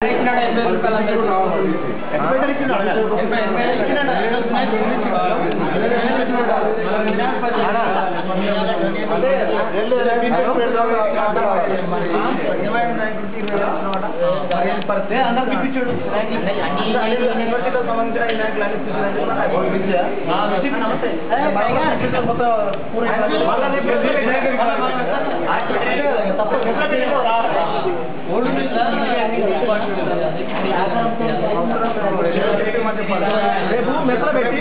రేపు మెట్ల పెట్టి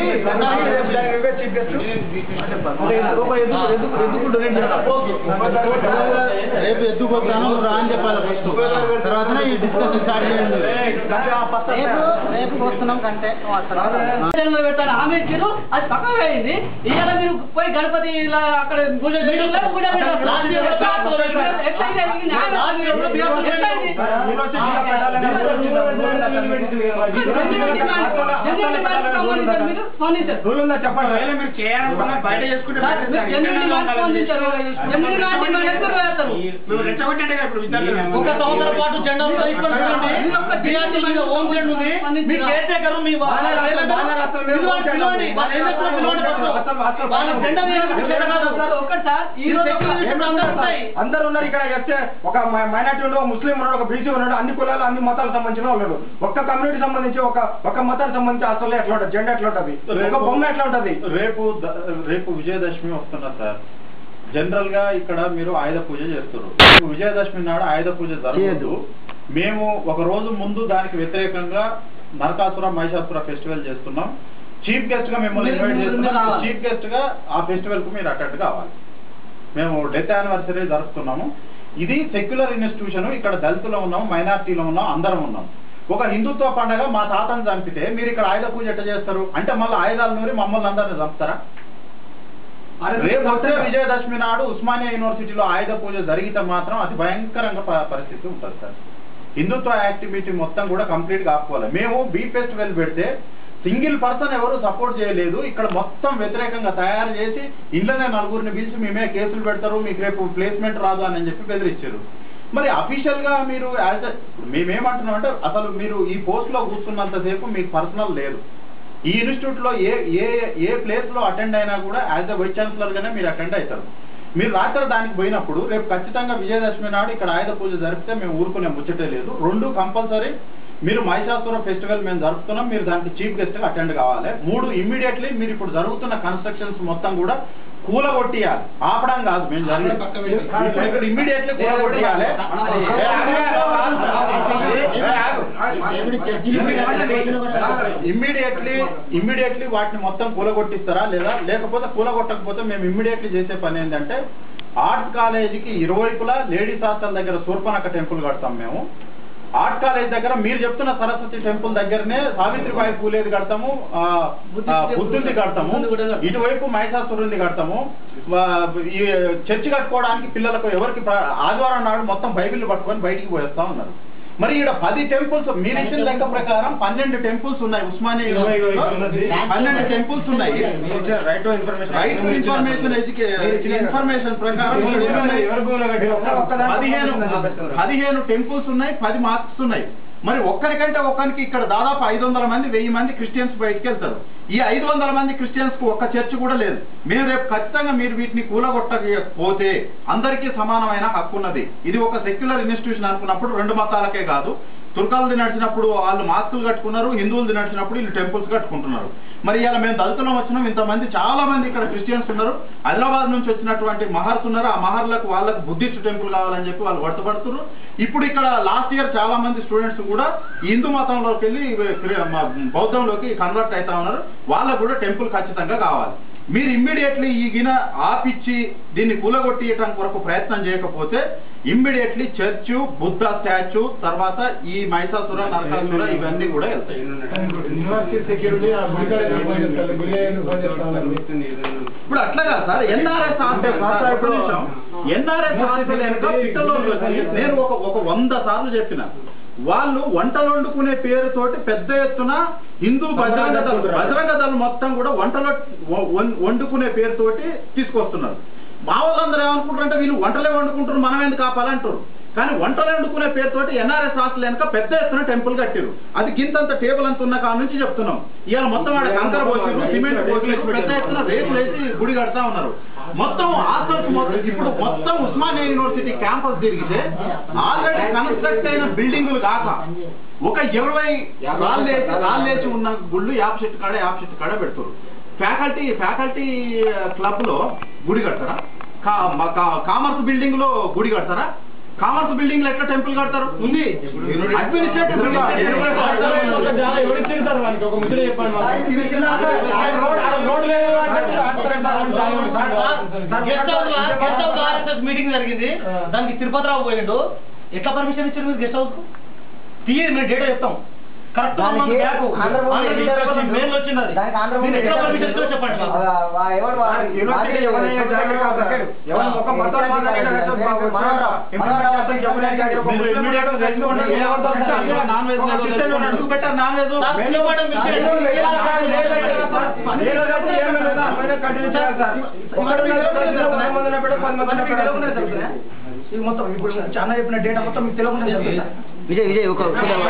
రేపు ఎత్తుకోతాను రా అని చెప్పాలి ఫస్ట్ తర్వాత ఈ డిస్కషన్ స్టార్ట్ చేయండి రేపు రేపు వస్తున్నాం కంటే వస్తున్నాం పెట్టారు హామీ ఇచ్చారు అది పక్కన అయింది ఇవాళ మీరు పోయి గణపతి ఇలా అక్కడ పూజ మీటింగ్ లో పూజ పెట్టారు. లాస్ట్ ఇయర్ ఎట్లా ఇది? ఇది న్యాయం. ఎట్లా ఇది? జనరల్ మ్యారేజ్ సంబంధించారు మీరు స్పందించారు రూల్ చెప్పండి ఒకవేళ మీరు చేయాలనుకున్నా బయట చేసుకుంటే సార్, మీరు జనరల్ మ్యారేజ్ స్పందించారు జనరల్ మ్యారేజ్ డిమాండ్ ఎందుకు వేస్తారు మేము రెచ్చగొట్టండి కదా ఇప్పుడు విద్యార్థులు ఒక సంవత్సరం పాటు జెండా ఉందా? ఇక్కడ చూడండి. BRT మీద ఓం బ్లడ్ ఉంది. మీ కేర్ టేకర్, మీ వా- వాళ్ళ రాష్ట్రం, పిలవండి, వాళ్ళ రాష్ట్రం మేము పిలవండి, పిలవండి. వాళ్ళు ఏం చేస్తున్నారో పిలవండి ఫస్ట్. అసలు- అసలు- వాళ్ళ జెండా వేయాలి, జెండా కాదు. సార్, ఒక్కటి సార్, ఈ రోజు సెక్యులరిస్టులు అందరూ ఉంటాయి. అందరూ ఉన్నారు ఇక్కడ చెప్తే ఒక మైనార్టీ ఉన్నాడు ఒక ముస్లిం ఉన్నాడు ఒక బీసీ ఉన్నాడు అన్ని కులాలు అన్ని మతాలకు సంబంధించిన ఉన్నాడు ఒక్క కమ్యూనిటీ సంబంధించి ఒక ఒక మతానికి సంబంధించి అసలు ఎట్లా ఉంటుంది జెండా ఎట్లా ఉంటుంది ఒక బొమ్మ ఎట్లా ఉంటుంది రేపు ద- రేపు విజయదశమి వస్తున్నా సార్ జనరల్ గా ఇక్కడ మీరు ఆయుధ పూజ చేస్తారు రేపు విజయదశమి నాడు ఆయుధ పూజ జరగదు మేము ఒక రోజు ముందు దానికి వ్యతిరేకంగా నరకాసుర మహిషాసుర ఫెస్టివల్ చేస్తున్నాం చీఫ్ గెస్ట్ గా మిమ్మల్ని మీరు- ఇన్వైట్ మీరు చేస్తున్నాం రావాలి. చీఫ్ గెస్ట్ గా ఆ ఫెస్టివల్ కు మీరు అటెండ్ కావాలి మేము డెత్ యానివర్సరీ జరుపుతున్నాము ఇది సెక్యులర్ ఇన్స్టిట్యూషన్ ఇక్కడ దళితులు ఉన్నాం మైనార్టీలో ఉన్నాం అందరం ఉన్నాం ఒక హిందుత్వ పండగ మా తాతను చంపితే మీరు ఇక్కడ ఆయుధ పూజ ఎట్ట చేస్తారు అంటే మళ్ళీ ఆయుధాలు నూరి మమ్మల్ని అందరిని చంపుతారా రేపు వచ్చే విజయదశమి నాడు ఉస్మానియా యూనివర్సిటీలో ఆయుధ పూజ జరిగితే మాత్రం అది భయంకరంగా ప- పరిస్థితి ఉంటుంది సార్ హిందుత్వ యాక్టివిటీ మొత్తం కూడా కంప్లీట్ గా ఆపుకోవాలి మేము బీ ఫెస్టివల్ పెడితే సింగిల్ పర్సన్ ఎవరు సపోర్ట్ చేయలేదు ఇక్కడ మొత్తం వ్యతిరేకంగా తయారు చేసి ఇంట్లోనే నలుగురిని పిలిచి మేమే కేసులు పెడతారు మీకు రేపు ప్లేస్మెంట్ రాదు అని చెప్పి బెదిరించారు మరి అఫీషియల్ గా మీరు యాజ్ మేమేమంటున్నాం అంటే అసలు మీరు ఈ పోస్ట్ లో కూర్చున్నంతసేపు మీకు పర్సనల్ లేదు ఈ ఇన్స్టిట్యూట్ లో ఏ ఏ ఏ ప్లేస్ లో అటెండ్ అయినా కూడా యాజ్ అ వైస్ ఛాన్సలర్ గానే మీరు అటెండ్ అవుతారు మీరు రాత్రి దానికి పోయినప్పుడు రేపు ఖచ్చితంగా విజయదశమి నాడు ఇక్కడ ఆయుధ పూజ జరిపితే మేము ఊరుకునే ముచ్చటే లేదు రెండు కంపల్సరీ మీరు మహిషాసుర ఫెస్టివల్ మేము జరుపుతున్నాం మీరు దానికి చీఫ్ గెస్ట్ గా అటెండ్ కావాలి మూడు ఇమ్మీడియట్లీ మీరు ఇప్పుడు జరుగుతున్న కన్స్ట్రక్షన్స్ మొత్తం కూడా కూలగొట్టియాలి ఆపడం కాదు మేము జరిగే ఇప్పుడు ఇక్కడ ఇమ్మీడియట్లీ కూలగొట్టియాలి ఇమ్మీడియట్లీ ఇమ్మీడియట్లీ వాటిని మొత్తం కూలగొట్టిస్తారా లేదా లేకపోతే కూలగొట్టకపోతే మేము ఇమ్మీడియట్లీ చేసే పని ఏంటంటే ఆర్ట్ కాలేజీకి ఇరువైపులా లేడీస్ హాస్టల్ దగ్గర శూర్పనక్క టెంపుల్ కడతాం మేము ఆర్ట్ కాలేజ్ దగ్గర మీరు చెప్తున్న సరస్వతి టెంపుల్ దగ్గరనే సావిత్రిబాయి పూలేది కడతాము ఆ, ఆ, బుద్ధుంది కడతాము ఇటువైపు మహిషాసురుంది కడతాము వా- ఈ చర్చి కట్టుకోవడానికి పిల్లలకు ఎవరికి ప్ర- ఆదివారం నాడు మొత్తం బైబిల్ పట్టుకొని బయటికి పోయేస్తా ఉన్నారు మరి ఇక్కడ పది టెంపుల్స్ మీరు ఇచ్చిన లెక్క ప్రకారం పన్నెండు టెంపుల్స్ ఉన్నాయి ఉస్మానియా యూనివర్సిటీలో పన్నెండు టెంపుల్స్ ఉన్నాయి right to information right to information information ప్రకారం ఇక్కడ ఉన్నాయి. ఎవరి భూమిలో కట్టి ఒక్క- ఒక్క దాంట్లో పదిహేను చెప్పేస్తారు. పదిహేను టెంపుల్స్ ఉన్నాయి పది మార్క్స్ ఉన్నాయి మరి ఒక్కరికంటే ఒక్కరికి ఇక్కడ దాదాపు ఐదు వందల మంది వెయ్యి మంది క్రిస్టియన్స్ బయటికి వెళ్తారు ఈ ఐదు వందల మంది క్రిస్టియన్స్ కు ఒక్క చర్చ్ కూడా లేదు మేము రేపు ఖచ్చితంగా మీరు వీటిని కూలగొట్టకపోతే అందరికీ సమానమైన హక్కు ఉన్నది ఇది ఒక సెక్యులర్ ఇన్స్టిట్యూషన్ అనుకున్నప్పుడు రెండు మతాలకే కాదు తుర్కాలది నడిచినప్పుడు వాళ్ళు మాస్కులు కట్టుకున్నారు హిందువులది నడిచినప్పుడు వీళ్ళు టెంపుల్స్ కట్టుకుంటున్నారు మరి ఇలా మేము దళితులం వచ్చినాం ఇంతమంది చాలా మంది ఇక్కడ క్రిస్టియన్స్ ఉన్నారు హైదరాబాద్ నుంచి వచ్చినటువంటి మహర్స్ ఉన్నారు ఆ మహర్లకు వాళ్ళకు బుద్ధిస్ట్ టెంపుల్ కావాలని చెప్పి వాళ్ళు వర్తపడుతున్నారు ఇప్పుడు ఇక్కడ లాస్ట్ ఇయర్ చాలా మంది స్టూడెంట్స్ కూడా ఈ హిందూ మతంలోకి వెళ్ళి క్రి- మ- బౌద్ధంలోకి కన్వర్ట్ అవుతా ఉన్నారు వాళ్ళకు కూడా టెంపుల్ ఖచ్చితంగా కావాలి మీరు ఇమ్మీడియట్లీ ఈ గిన ఆపిచ్చి దీన్ని కూలగొట్టియటం కొరకు ప్రయత్నం చేయకపోతే ఇమ్మీడియట్లీ చర్చ్ బుద్ధ స్టాచ్యూ తర్వాత ఈ మైసాసుర నరకాసుర ఇవన్నీ కూడా వెళ్తాయి యూనివర్సిటీ సెక్యూరిటీ ఆ గుడి కాడ ఎందుకు ఫోన్ చేస్తారు? గుడి ఎందుకు ఫోన్ చేస్తారు? ఇప్పుడు అట్లా కాదు sir NRS hostel NRS hostel వెనుక పిట్టలో నేను ఒక ఒక వంద సార్లు చెప్పిన వాళ్ళు వంటలు వండుకునే పేరుతోటి పెద్ద ఎత్తున హిందూ బజరంగ దళం బజరంగ దళం మొత్తం కూడా వంటలు వ- వం- వండుకునే పేరుతోటి తీసుకొస్తున్నారు మా వాళ్ళందరూ ఏమనుకుంటారంటే వీళ్ళు వంటలే వండుకుంటారు మనం ఎందుకు కాపాలంటారు కానీ వంటలు వండుకునే పేరుతోటి ఎన్ఆర్ఎస్ హాస్టల్ వెనక పెద్ద ఎత్తున టెంపుల్ కట్టిరు అది గింతంత టేబుల్ అంత ఉన్న కాడ నుంచి చెప్తున్నాం ఇవాళ మొత్తం ఆడ కంకర పోసిరు సిమెంట్ పోసిరు పెద్ద ఎత్తున రేకులు వేసి గుడి కడతా ఉన్నారు మొత్తం హాస్టల్స్ మొత్తం ఇప్పుడు మొత్తం ఉస్మానియా యూనివర్సిటీ క్యాంపస్ తిరిగితే ఆల్రెడీ కన్స్ట్రక్ట్ అయిన బిల్డింగులు కాక ఒక ఇరవై రాళ్ళేసి రాళ్ళేసి ఉన్న గుళ్ళు యాప్ చెట్టు కాడ యాప్ చెట్టు కాడ పెడుతున్నారు ఫ్యాకల్టీ ఫ్యాకల్టీ క్లబ్ లో గుడి కడతారా కా- మ- కా- కామర్స్ బిల్డింగ్ లో గుడి కడతారా కామర్స్ బిల్డింగ్ లో ఎట్లా టెంపుల్ కడతారు ఉంది అడ్మినిస్ట్రేటివ్ ఎవరికి తిరుగుతారు వానికి ఒక ముద్ర చెప్పండి మాకు. గెస్ట్ హౌస్ లో గెస్ట్ హౌస్ లో ఆర్ఎస్ఎస్ మీటింగ్ జరిగింది దానికి తిరుపతిరావు పోయిండు ఎట్లా పర్మిషన్ ఇచ్చారు మీరు గెస్ట్ హౌస్ కు తీయదు మేము డేటా చెప్తాం కరెక్ట్ దానికి ఆంధ్రప్రదేశ్ మెయిల్ వచ్చింది అది. దానికి ఆంధ్రప్రదేశ్ మీరు ఎట్లా పర్మిషన్ ఇచ్చారో చెప్పండి మాకు. ఆ, ఆ, ఎవరు వా- యూనివర్సిటీ ఎవరైనా జాయిన్ కాదు సార్. ఎవరు ఒక మతం మాట్లాడినా కదా సార్, బాబు, మనోహరం, మనోహరం అసలు ఎవరైనా కానీ ఒక మీరు ముస్లిం immediate గా రెస్ట్ ఉండాలి. ఏ అబద్ధం ఉంటే అందులో నాన్ వెజ్ ఒక క్రిస్టియన్ ఉన్నాడు. ఎందుకు పెట్టారు non veg sir, menu madam మీరు మెనూ చేయండి. లేదా సార్, లేదా సార్. లేదా సార్, ఏమీ లేదా, అట్లనే కంటిన్యూ చేయాలి సార్. ఒకటి మీద ఒకటి మీద పది మందిని పెట్టు, పది మందిని పెట్టు. ఇది మొత్తం ఇప్పుడు చాలా చెప్పిన డేటా మొత్తం మీకు తెలియకుండా విజయ్ విజయ్ ఒక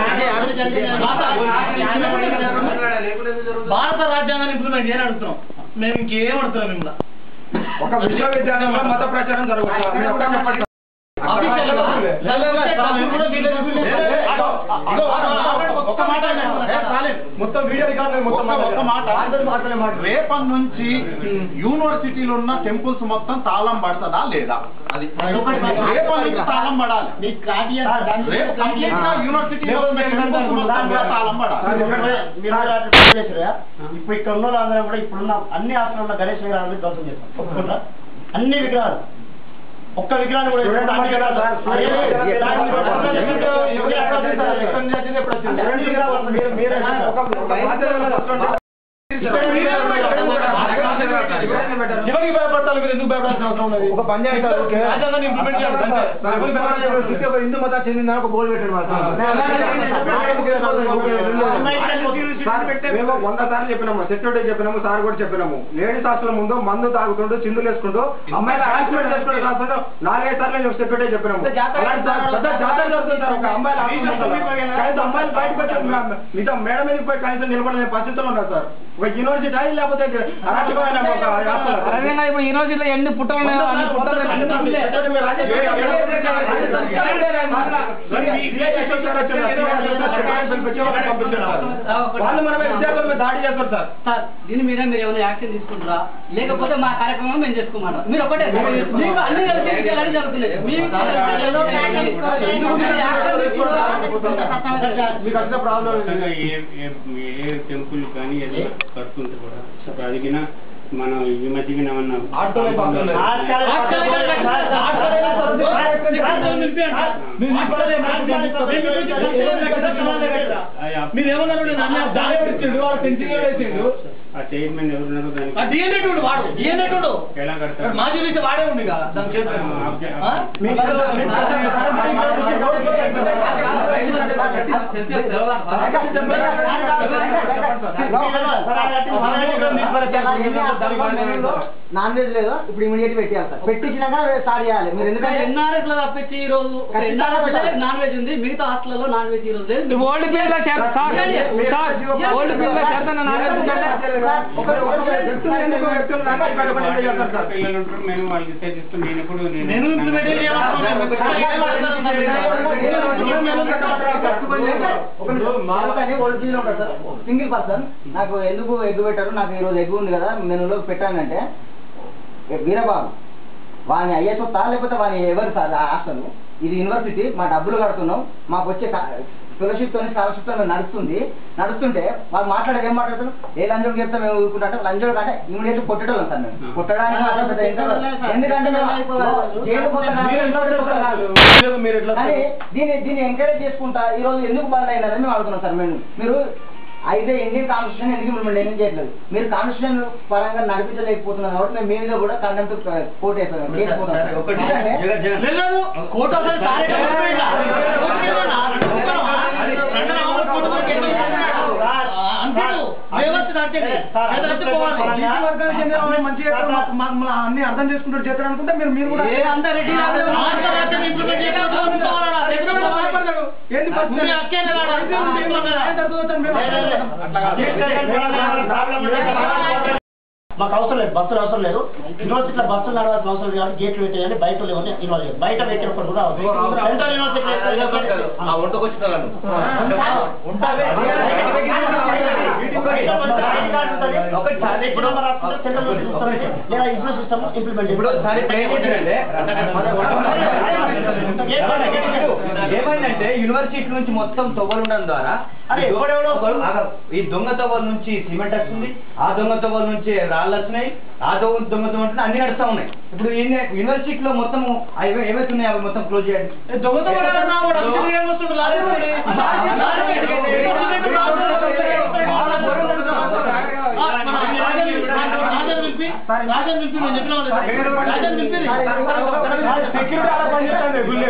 భారత రాజ్యాంగాన్ని ఇంప్లిమెంట్ చేయని అడుగుతున్నాం మేము ఇంకేం అడుగుతున్నాం మిమ్మల్ని ఒక విశ్వవిద్యాలయంలో మత ప్రచారం జరుగుతుంది మీరు ఒక్కటే చెప్పండి. Official గా డబ్బులు కూడా వీళ్ళే ఒక్క మాట ఏ, చాలేదు. మొత్తం వీడియో రికార్డు మొత్తం ఒక్క- ఒక్క మాట రేపటి నుంచి యూనివర్సిటీలో ఉన్న టెంపుల్స్ మొత్తం తాళం పడుతుందా లేదా అది రేపటి నుంచి తాళం పడాలి రేపు కంప్లీట్ గా యూనివర్సిటీలో ఉన్న temples మొత్తం కూడా తాళం పడాలి ఇప్పుడు ఇక్కడ ఉన్న వాళ్ళందరం కూడా ఇప్పుడున్న అన్ని హాస్టల్ ఉన్న గణేష్ విగ్రహాలను ధ్వంసం చేస్తాం ఒప్పుకుంటా అన్ని విగ్రహాలు ఒక్క విగ్రహాన్ని కూడా చూడండి, అన్ని విగ్రహాలు సార్, అదే, చూడండి, దాన్ని సార్, కూడా సార్, ఎక్కడ ఎవరు ఎక్కడ వచ్చింది, ఎక్కడ నుంచి వచ్చింది, ఎప్పుడు వచ్చింది? రెండు విగ్రహాలు ఉన్నాయి. మీరు- మీరే ఒక ఒక బాధ్యత ఉన్న వస్తుంటే- ఎవరికి భయపడతారు మీరు ఎందుకు భయపడాల్సిన అవసరం ఉన్నది ఒక పని చేయండి సార్, ఓకే. రాజ్యాంగాన్ని ఇంప్లిమెంట్ చేయాలి అంతే. సార్, ఎవరు భయపడాలి? చూస్తే ఒక హిందూ మతానికి చెందిన ఒక బోర్డు పెట్టాడు మరి సార్. సార్, మేము వంద సార్లు చెప్పినాము సెక్యూరిటీ చెప్పినాము సార్ కూడా చెప్పినాము లేడీస్ హాస్టల్ ముందు మందు తాగుతుంటూ చిందులు వేసుకుంటూ అమ్మాయిలు హరాస్మెంట్ చేసుకుంటూ రాస్తుంటూ నాలుగైదు సార్లు మేము సెక్యూరిటీ చెప్పినాము అలాంటి సార్ పెద్ద జాతర జరుగుతుంది సార్ ఒక అమ్మాయిలు కనీసం అమ్మాయిలు బయటకు వచ్చి నిజం మేడ మీదకి పోయి కనీసం నిలబడలేని పరిస్థితులు ఉన్నారు సార్ ఒక యూనివర్సిటీ అని లేకపోతే అరాచకమైన ఒక హాస్టల్ సార్. ఇప్పుడు యూనివర్సిటీలో ఎన్ని పుట్టలు వాళ్ళు మన మీద విద్యార్థుల మీద దాడి చేస్తారు సార్ సార్ దీని మీద మీరు ఏమైనా యాక్షన్ తీసుకుంటారా లేకపోతే మా కార్యక్రమం మేము చేసుకోమంటాం మీరు ఒకటే మీకు అన్ని కలిసి విషయాలన్నీ జరుగుతున్నాయి మీకు తెలిస్తే ఏదో ఒక యాక్షన్ తీసుకోవాలి. ఎందుకు మీరు యాక్షన్ తీసుకోరా? మీకు వచ్చిన ప్రాబ్లం ఖచ్చితంగా ఏ ఏ- ఏ టెంపుల్ కానీ ఏదో కడుతుంటే కూడా ఇప్పుడు అడిగినా మనం ఈ మధ్యన ఏమన్నా ఆటోలే బాగుంది. ఆటోలే కట్టాలి. ఆటోలే కట్టాలి. ఆటోలే నిలిపేయండి. మీరు నిలబడలే, మాకు మీరు ఏమన్నారు నేను అన్నా దాని ఎవరు ఇచ్చిండు? వాడు పెంచింగ్ ఎవరు వేసిండు? ఆ చైర్మన్ ఎవరున్నారో ఆ దానికి డిఎన్ఏటుడు వాడు డిఎన్ఏటుడు ఎలా కడతారు మాజీ నుంచి వాడే ఉంది కదా దాని చేతి ఆ? నాన్ వెజ్ లేదు ఇప్పుడు ఇమీడియట్ పెట్టేయాలి సార్ పెట్టించినాక స్టార్ట్ చేయాలి మీరు ఎందుకంటే ఎన్ఆర్ఎస్ లో తప్పించి ఈ రోజు ఎన్ఆర్ఎస్ లో నాన్ వెజ్ ఉంది మిగతా హాస్టల్లో నాన్ వెజ్ ఈ రోజు లేదు ఓల్డ్ పీరియడ్ లో చేస్తా- సార్, సార్, ఓల్డ్ పీరియడ్ లో చేస్తాను నాన్ వెజ్ పిల్లలు ఉంటారు మేము వాళ్ళకి విసర్జిస్తాం నేను ఎప్పుడు నేను ఇంప్లిమెంట్ ఓల్డ్ పీరియడ్ ఉంటాడు సార్ సింగిల్ పర్సన్ నాకు ఎందుకు ఎగ్ పెట్టారు నాకు ఈరోజు ఎగ్ ఉంది కదా మెనూలో పెట్టానంటే ఏ వీరబాబు వాని అయ్యే సొత్తా లేకపోతే వాని ఎవరు సార్ ఆ హాస్టల్ ఇది యూనివర్సిటీ మా డబ్బులు కడుతున్నాం మాకు వచ్చే ఫెలోషిప్ తోని స్కాలర్షిప్ తో నడుస్తుంది నడుస్తుంటే వాళ్ళు మాట్లాడేది ఏం మాట్లాడుతున్నారు ఏ లంచం చెప్తే మేము ఊరుకుంటా అంటే లంచం కంటే ఇమీడియట్ కొట్టేటోళ్ళం సార్ మేము కొట్టడానికి మాత్రం పెద్ద ఇంట్రెస్ట్ ఎందుకంటే మేము జైలు పోతాం మీరు ఎట్లా కాబట్టి కొడతారు? కాదు. లేదు, మీరు ఎట్లా కానీ దీన్ని దీన్ని ఎంకరేజ్ చేసుకుంటా ఈ రోజు ఎందుకు బంద్ అయినారని మేము అడుగుతున్నాం సార్ మేము మీరు అయితే ఇండియన్ కాన్స్టిట్యూషన్ ఎందుకు మిమ్మల్ని ఏం చేయట్లేదు మీరు కాన్స్టిట్యూషన్ పరంగా నడిపించలేకపోతున్నారు కాబట్టి మేము మీ మీద కూడా కంటెంప్ట్ కోర్టు వేస్తాం కేసు పోతాం సార్. ఎందుకంటే లేదు కోర్టు అసలు సారే చెప్పకుండా. కోర్టు మీద నా- అనుకుంటావా? రెండు రావాలి కోర్టు వరకు ఎందుకు చేస్తున్నాడు? ఆ, అంటాడు రేవంత్ నడిచేది. చేత నడిచి పోవాలి. బీసీ వర్గానికి చెందిన వాళ్ళు మంచిగా చేస్తారు, మా- మా- మా అన్ని అర్థం చేసుకుంటారు చేస్తారు అనుకుంటే మీరు మీరు కూడా ఏ అందరు రెడ్డి రాదు. రాష్ట్ర రాజ్యం ఇంప్లిమెంట్ చేయకపోతే ఊరుకోవాలా? ఎక్కడ కూడా భయపడతాడు. ఏంది ఉంది పరిస్థితి? హక్కే లేదా? ఇది ఉంది, ఇది ఉంది. ఏం జరుగుతుందో మేము మాకు అవసరం లేదు బస్సులు అవసరం లేదు యూనివర్సిటీలో బస్సులు నడవాల్సిన అవసరం లేదు కాబట్టి గేట్లు పెట్టేయాలి బయట లేవని ఇన్వాల్వ్ చేయాలి బయట వెహికల్ ఒకటి కూడా అవసరం సెంట్రల్ యూనివర్సిటీ ఇప్పుడు ఒకసారి ఇప్పుడు ఏం చేశారంటే, ఏమైందంటే యూనివర్సిటీ నుంచి మొత్తం తవ్వలు ఉండడం ద్వారా అరే, ఎవడెవడో ఒకడు- ఆగరు. ఈ దొంగ తవ్వల నుంచి సిమెంట్ వస్తుంది ఆ దొంగ తవ్వల నుంచి రాళ్ళు వస్తున్నాయి ఆ దొంగ దొంగ తవ్వల నుంచి అన్ని నడుస్తా ఉన్నాయి ఇప్పుడు ఈ యూనివర్సిటీలో మొత్తం అవి ఏమైతున్నాయి అవి మొత్తం క్లోజ్ చేయండి దొంగతో పడాలన్నా వాడు అసలు ఏం వస్తుండు? లారీ ఉంది. లారీ పెట్టి- యూనివర్సిటీ ఆ, మన రాజన్ రాజన్ పిలిపి రాజన్ పిలిపి నేను చెప్పిన వాళ్ళు రాజన్ పిలిపి సెక్యూరిటీ అలా పనిచేస్తుంది గుళ్ళే.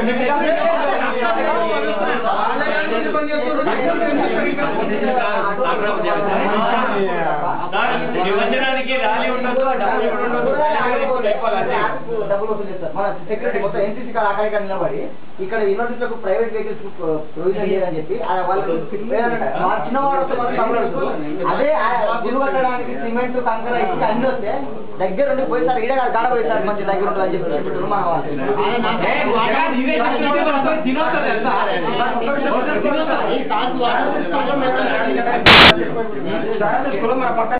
నిమజ్జనానికి ర్యాలీ ఉండదు డబ్బులు కూడా ఉండదు డబ్బులు వసూలు చేస్తారు మన సెక్యూరిటీ మొత్తం ఎన్సీసీ కాడ అక్కడ ఇక్కడ నిలబడి ఇక్కడ యూనివర్సిటీలకు ప్రైవేట్ వెహికల్స్ ప్రొవిజన్ చేయాలని చెప్పి ఆ వాళ్ళకి లేదంటే మా చిన్నవాడు వస్తే మాత్రం డబ్బులు అడుగుతారు. అదే ఆ గుడి కట్టడానికి సిమెంట్ కంకర ఇసుక అన్ని వస్తే దగ్గర ఉండి పోయి సార్ ఈడ కాడ పోయి సార్ మంచి దగ్గర ఉంటుంది అని చెప్పి చెప్తున్నారు మన వాళ్ళు స్కూల్లో మన పక్కన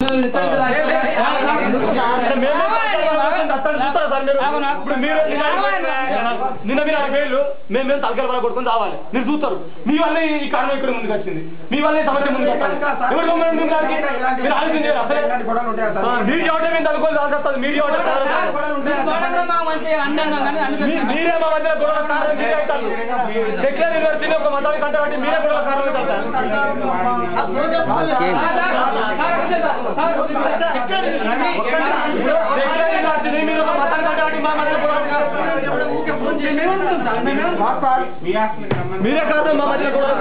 ఇప్పుడు మీరు నిన్న మీరు ఐదు వేలు మేము మేము తలకాయ పడ కొట్టుకొని రావాలి మీరు చూస్తారు మీ వల్ల ఈ కారణం ఇక్కడ ముందుకు వచ్చింది మీ వల్ల ఈ సమస్య ముందుకు వచ్చింది ఎవరు గమ్మున ముందుకు రానికి? మీరు ఆలోచన చేయరు అసలే. ఇలాంటి గొడవలు ఉంటాయా సార్? ఆ, మీరు చెప్పడం మేము తలుకోవాలి రాల్సి వస్తుంది మీరు చెప్పడం కాదు. మీ- మీరే మా మధ్య గొడవ కారణం మీరే అవుతారు సెక్యులర్ యూనివర్సిటీ ఒక మతానికి కంటే బట్టి మీరే గొడవ కారణం అవుతారు సెక్యులర్ యూనివర్సిటీ మీరు ఒక మతానికి కంటే బట్టి మా మధ్య గొడవ మీరే కాదు మా మధ్య గొడవ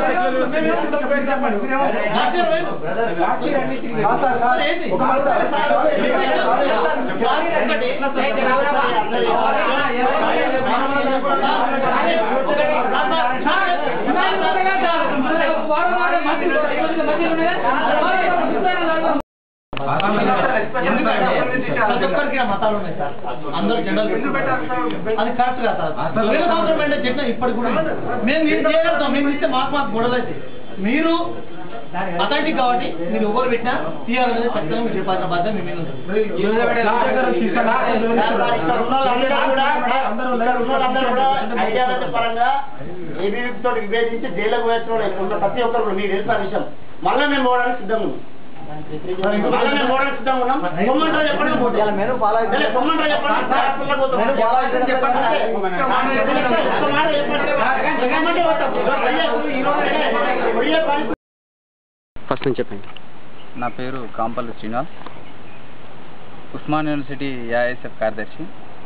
ప్రతి ఒక్కరికి ఆ మతాలు ఉన్నాయి సార్ అందరూ జెండాలు అది కరెక్ట్ కాదు సార్ వేరే సంవత్సరం అంటే జెండా ఇప్పటికి కూడా ఉంది. మేము మీరు చేయగలుగుతాం మేము ఇస్తే మాకు మాకు గొడవలు అయితే మీరు అథారిటీ కాబట్టి మీరు ఎవరు పెట్టినా తీయాలనేది ఖచ్చితంగా మీరు చెప్పాల్సిన బాధ్యత మీ మీద ఉంటుంది. ఐడియాలజీ పరంగా ఏబీవీ తోటి విభేదించి జైలుకు వేస్తున్న ప్రతి ఒక్కరు కూడా మీకు తెలిసిన విషయం మళ్ళీ మేము పోవడానికి సిద్ధంగా ఉన్నాం మళ్ళీ మేము పోవడానికి సిద్ధంగా ఉన్నాం పొమ్మంటారా చెప్పండి పోటీ. ఇలా మెను ఫాలో అయితే లే, పొమ్మంటారా చెప్పండి హాస్పిటల్కి పోతాం. మెను ఫాలో అయితే చెప్పండి ఒక్క మాట చెప్పండి. పొమ్మంటే పోతాం. ఈ రోజు ఒడియా పని ఫస్ట్ నుంచి చెప్పండి నా పేరు కాంపల్లి శ్రీనివాస్ ఉస్మాన్ యూనివర్సిటీ ఏఐఎస్ఎఫ్ కార్యదర్శి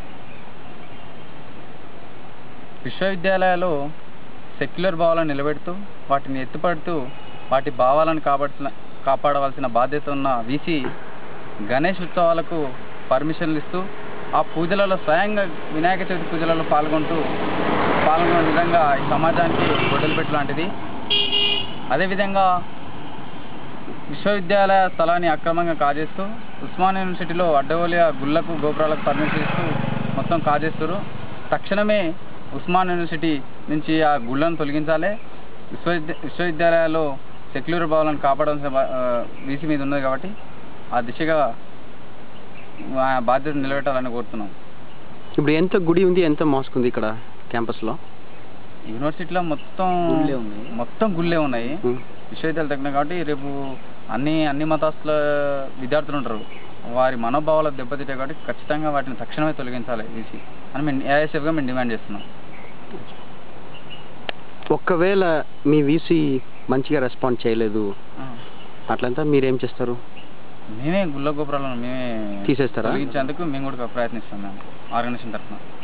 విశ్వవిద్యాలయాలు సెక్యులర్ భావాలను నిలబెడుతూ వాటిని ఎత్తుపడుతూ వాటి భావాలను కాపాడాల్సిన కాపాడవలసిన బాధ్యత ఉన్న వీసీ గణేష్ ఉత్సవాలకు పర్మిషన్లు ఇస్తూ ఆ పూజలలో స్వయంగా వినాయక చవితి పూజలలో పాల్గొంటూ పాల్గొనే విధంగా ఈ సమాజానికి గొడ్డలిపెట్టు లాంటిది అదేవిధంగా విశ్వవిద్యాలయ స్థలాన్ని అక్రమంగా కాజేస్తూ ఉస్మాన్ యూనివర్సిటీలో అడ్డగోలియ గుళ్ళకు గోపురాలకు పర్మిషన్ ఇస్తూ మొత్తం కాజేస్తారు తక్షణమే ఉస్మాన్ యూనివర్సిటీ నుంచి ఆ గుళ్ళను తొలగించాలి విశ్వవిద్య విశ్వవిద్యాలయాల్లో సెక్యులర్ భావాలను కాపాడాల్సిన బా- ఆ, వీసీ మీద ఉన్నది కాబట్టి ఆ దిశగా ఆ బాధ్యత నిలబెట్టాలని కోరుతున్నాం ఇప్పుడు ఎంత గుడి ఉంది ఎంత మాస్క్ ఉంది ఇక్కడ క్యాంపస్లో యూనివర్సిటీలో మొత్తం గుళ్ళే ఉన్నాయి. మొత్తం గుళ్ళే ఉన్నాయి ఉం. విశ్వవిద్యాలయం తగ్గిన కాబట్టి రేపు అన్ని అన్ని మతస్థుల విద్యార్థులు ఉంటారు వారి మనోభావాలకు దెబ్బతింటాయి కాబట్టి ఖచ్చితంగా వాటిని తక్షణమే తొలగించాలి వీసీ అని మేము ఏఐఎస్ఎఫ్గా మేము డిమాండ్ చేస్తున్నాం ఒక్కవేళ మీ వీసీ మంచిగా రెస్పాండ్ చేయలేదు ఆ. అట్లంతా మీరేం చేస్తారు మేమే గుళ్ళ గోపురాలను మేమే తీసేస్తారా? తొలగించేందుకు మేము కూడా ప్రయత్నిస్తాం మేము ఆర్గనైజేషన్ తరఫున